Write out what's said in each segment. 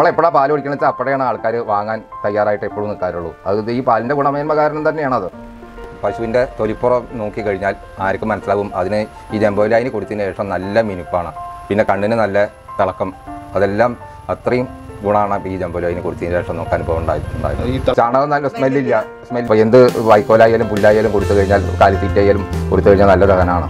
നമ്മളെപ്പോഴാണ് പാൽ കുടിക്കണമെന്ന് വെച്ചാൽ അപ്പോഴാണ് ആൾക്കാർ വാങ്ങാൻ തയ്യാറായിട്ട് എപ്പോഴും നിൽക്കാറുള്ളൂ അത് ഈ പാലിൻ്റെ ഗുണമേന്മ കാരണം തന്നെയാണത് പശുവിൻ്റെ തൊലിപ്പുറം നോക്കി കഴിഞ്ഞാൽ ആർക്കും മനസ്സിലാവും അതിന് ഈ ജംബോലൈന് കൊടുത്തതിന് ശേഷം നല്ല മിനുപ്പാണ് പിന്നെ കണ്ണിന് നല്ല തിളക്കം അതെല്ലാം അത്രയും ഗുണമാണ് ഈ ജംബോലൈന് കൊടുത്തതിന് ശേഷം നമുക്ക് അനുഭവം ഉണ്ടായിട്ടുണ്ടായത് ഈ ത- ചാണകം നല്ല സ്മെല്ലില്ല സ്മെൽ ഇപ്പോൾ എന്ത് വൈക്കോലായാലും പുല്ലായാലും കൊടുത്തു കഴിഞ്ഞാൽ കാലിത്തീറ്റയായാലും കൊടുത്തു കഴിഞ്ഞാൽ നല്ല ദഹനമാണ്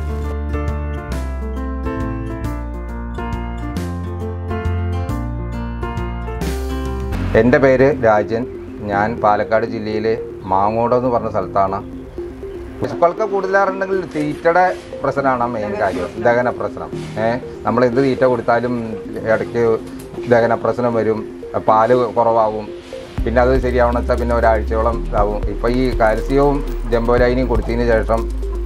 എൻ്റെ പേര് രാജൻ ഞാൻ പാലക്കാട് ജില്ലയിലെ മാങ്ങോട് എന്ന് പറഞ്ഞ സ്ഥലത്താണ് പശുക്കൾക്ക് കൂടുതലാറുണ്ടെങ്കിൽ തീറ്റയുടെ പ്രശ്നമാണ് മെയിൻ കാര്യം ദഹന പ്രശ്നം ഏഹ് നമ്മൾ എന്ത് തീറ്റ കൊടുത്താലും ഇടയ്ക്ക് ദഹന പ്രശ്നം വരും പാല് കുറവാകും പിന്നെ അത് ശരിയാവണം വെച്ചാൽ പിന്നെ ഒരാഴ്ചയോളം ഇതാവും ഇപ്പോൾ ഈ കാൽസ്യവും ജംബോലൈനിയും കൊടുത്തതിന് ശേഷം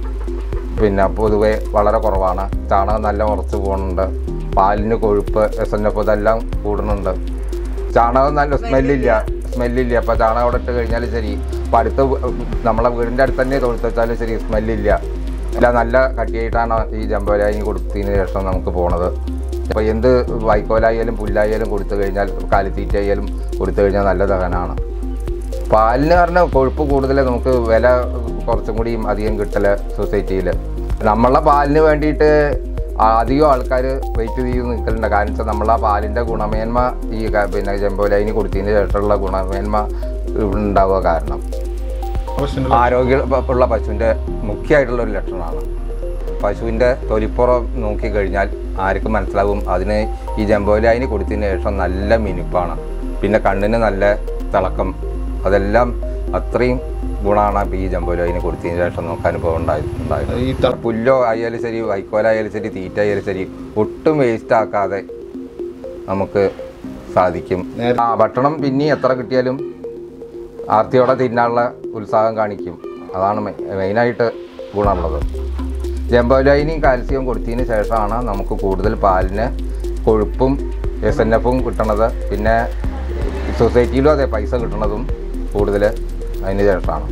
പിന്നെ പൊതുവെ വളരെ കുറവാണ് ചാണകം നല്ല ഉറച്ചു പോകുന്നുണ്ട് പാലിന് കൊഴുപ്പ് എസ് എൻ എഫ് ഇതെല്ലാം കൂടുന്നുണ്ട് ചാണകം നല്ല സ്മെല്ലില്ല സ്മെല്ലില്ല അപ്പോൾ ചാണകം അവിടെ ഇട്ട് കഴിഞ്ഞാൽ ശരി ഇപ്പം അടുത്ത് വ്- നമ്മളെ വീടിൻ്റെ അടുത്ത് തന്നെ തൊഴുത്ത് വെച്ചാലും ശരി സ്മെല്ലില്ല ഇല്ല നല്ല കട്ടിയായിട്ടാണ് ഈ ജമ്പോലായി കൊടുത്തതിന് ശേഷം നമുക്ക് പോണത് അപ്പോൾ എന്ത് വൈക്കോലായാലും പുല്ലായാലും കൊടുത്തു കഴിഞ്ഞാൽ കാലിത്തീറ്റയായാലും കൊടുത്തു കഴിഞ്ഞാൽ നല്ല ദഹനമാണ് പാലിന് പറഞ്ഞ കൊഴുപ്പ് കൂടുതൽ നമുക്ക് വില കുറച്ചും കൂടി അധികം കിട്ടല് സൊസൈറ്റിയിൽ നമ്മളെ പാലിന് വേണ്ടിയിട്ട് അധികം ആൾക്കാർ വെയിറ്റ് ചെയ്ത് നിൽക്കലുണ്ട് കാരണം വെച്ചാൽ നമ്മളെ പാലിൻ്റെ ഗുണമേന്മ ഈ ക- പിന്നെ ജംബോലൈന് കൊടുത്തതിന് ശേഷമുള്ള ഗുണമേന്മ ഉണ്ടാവുക കാരണം ആവശ്യങ്ങൾ ആരോഗ്യ ഉള്ള പശുവിൻ്റെ മുഖ്യമായിട്ടുള്ള ഒരു ലക്ഷണമാണ് പശുവിൻ്റെ തൊലിപ്പുറം നോക്കി കഴിഞ്ഞാൽ ആർക്കും മനസ്സിലാവും അതിന് ഈ ജംബോലായിന് കൊടുത്തതിന് ശേഷം നല്ല മിനുപ്പാണ് പിന്നെ കണ്ണിന് നല്ല തിളക്കം അതെല്ലാം അത്രയും ഗുണമാണ് ഈ ജംബോലായിന് കൊടുത്തതിന് ശേഷം നമുക്ക് അനുഭവം ഉണ്ടായി ഉണ്ടായത് ഈ ത- പുല്ലോ ആയാലും ശരി വൈക്കോലായാലും ശരി തീറ്റ ആയാലും ശരി ഒട്ടും വേസ്റ്റ് ആക്കാതെ നമുക്ക് സാധിക്കും നേരെ- ആ ഭക്ഷണം പിന്നെ എത്ര കിട്ടിയാലും ആർത്തിയോടെ തിന്നാനുള്ള ഉത്സാഹം കാണിക്കും അതാണ് മെ- മെയിനായിട്ട് ഗുണമുള്ളത് ജംബോലൈനിയും കാൽസ്യവും കൊടുത്തതിന് ശേഷമാണ് നമുക്ക് കൂടുതൽ പാലിന് കൊഴുപ്പും എസ് എൻ എഫും കിട്ടണത് പിന്നെ സൊസൈറ്റിയിലും അതെ പൈസ കിട്ടണതും കൂടുതൽ അതിന് ശേഷമാണ്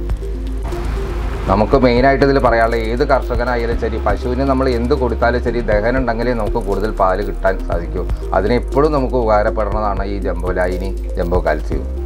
നമുക്ക് മെയിനായിട്ട് ഇതിൽ പറയാനുള്ള ഏത് കർഷകനായാലും ശരി പശുവിന് നമ്മൾ എന്ത് കൊടുത്താലും ശരി ദഹനം ഉണ്ടെങ്കിലേ നമുക്ക് കൂടുതൽ പാല് കിട്ടാൻ സാധിക്കൂ അതിനെപ്പോഴും നമുക്ക് ഉപകാരപ്പെടുന്നതാണ് ഈ ജംബോ ലായിനി ജംബോ കാൽസ്യവും